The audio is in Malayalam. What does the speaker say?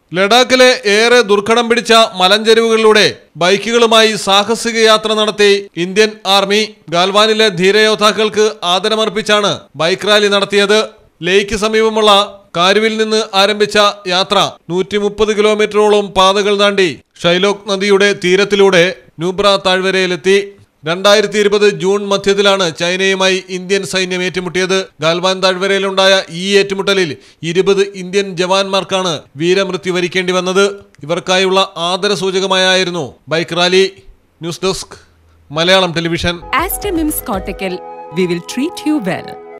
ലഡാക്കിലെ ഏറെ ദുർഘടം പിടിച്ച മലഞ്ചെരുവുകളിലൂടെ ബൈക്കുകളുമായി സാഹസിക യാത്ര നടത്തി ഇന്ത്യൻ ആർമി ഗാൽവാനിലെ ധീരയോദ്ധാക്കൾക്ക് ആദരമർപ്പിച്ചാണ് ബൈക്ക് റാലി നടത്തിയത് ലേക്ക് സമീപമുള്ള കാരുവിൽ നിന്ന് ആരംഭിച്ച യാത്ര നൂറ്റി മുപ്പത് കിലോമീറ്ററോളം പാതകൾ താണ്ടി ഷൈലോക്ക് നദിയുടെ തീരത്തിലൂടെ നൂബ്ര താഴ്വരയിലെത്തി രണ്ടായിരത്തി ഇരുപത് ജൂൺ മധ്യത്തിലാണ് ചൈനയുമായി ഇന്ത്യൻ സൈന്യം ഏറ്റുമുട്ടിയത് ഗാൽവാൻ താഴ്വരയിലുണ്ടായ ഈ ഏറ്റുമുട്ടലിൽ ഇരുപത് ഇന്ത്യൻ ജവാന്മാർക്കാണ് വീരമൃത്യു വരിക്കേണ്ടി വന്നത് ഇവർക്കായുള്ള ആദരസൂചകമായായിരുന്നു bike rally news desk Malayalam television Astamim's Cortical, we will treat you well.